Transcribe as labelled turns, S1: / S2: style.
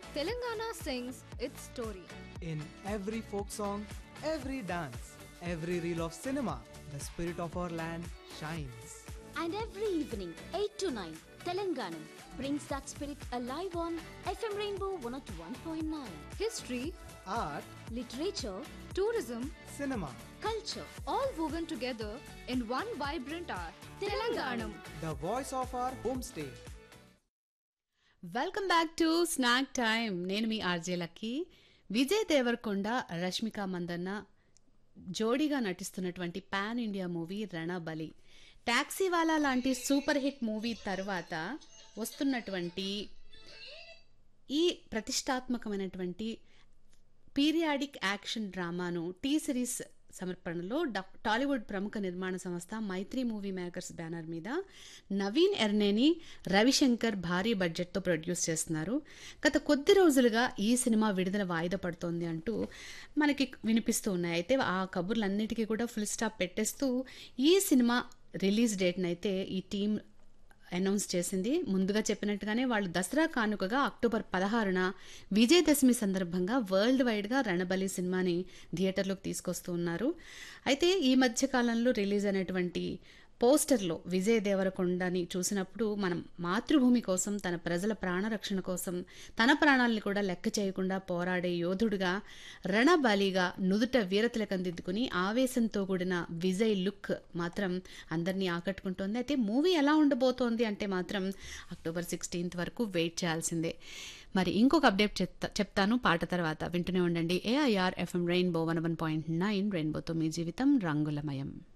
S1: Telangana sings its story.
S2: In every folk song, every dance, every reel of cinema, the spirit of our land shines.
S3: And every evening, 8 to 9, Telanganam brings that spirit alive on FM Rainbow 101.9.
S1: History,
S2: Art,
S3: Literature,
S1: tourism,
S2: cinema,
S3: culture,
S1: all woven together in one vibrant art.
S3: Telanganam.
S2: the voice of our homestay.
S4: Welcome back to snack time నేను మీ RJ Lucky Vijay Deverakonda Rashmika Mandanna జోడీగా నటిస్తున్నటువంటి pan India movie Ranabali Taxiwala లాంటి super hit movie తర్వాత వస్తున్నటువంటి ఈ ప్రతిష్టాత్మకమైనటువంటి periodic action డ్రామాను టీ సిరీస్ సమర్పణలో డా- టాలీవుడ్ ప్రముఖ నిర్మాణ సంస్థ మైత్రి మూవీ మేకర్స్ బ్యానర్ మీద నవీన్ ఎర్నేని రవిశంకర్ భారీ బడ్జెట్తో ప్రొడ్యూస్ చేస్తున్నారు గత కొద్ది రోజులుగా ఈ సినిమా విడుదల వాయిదా పడుతోంది అంటూ మనకి వినిపిస్తూ ఉన్నాయి అయితే ఆ కబుర్లన్నిటికీ కూడా ఫుల్ స్టాప్ పెట్టేస్తూ ఈ సినిమా రిలీజ్ డేట్ని అయితే ఈ టీం అనౌన్స్ చేసింది ముందుగా చెప్పినట్టుగానే వాళ్ళు దసరా కానుకగా అక్టోబర్ పదహారున విజయదశమి సందర్భంగా వరల్డ్ వైడ్గా రణబలి సినిమాని థియేటర్లోకి తీసుకొస్తూ ఉన్నారు అయితే ఈ మధ్య కాలంలో రిలీజ్ అయినటువంటి పోస్టర్లో విజయ్ దేవరకొండని చూసినప్పుడు మనం మాతృభూమి కోసం తన ప్రజల ప్రాణరక్షణ కోసం తన ప్రాణాలని కూడా లెక్క చేయకుండా పోరాడే యోధుడుగా రణబలిగా నుదుట వీరతిలకందిద్దుకుని ఆవేశంతో కూడిన విజయ్ లుక్ మాత్రం అందరినీ ఆకట్టుకుంటోంది అయితే మూవీ ఎలా ఉండబోతోంది అంటే మాత్రం అక్టోబర్ సిక్స్టీన్త్ వరకు వెయిట్ చేయాల్సిందే మరి ఇంకొక అప్డేట్ చెప్తా చెప్తాను పాట తర్వాత వింటూనే ఉండండి AIR FM rainbow one one point nine రెయిన్బోతో మీ జీవితం రంగులమయం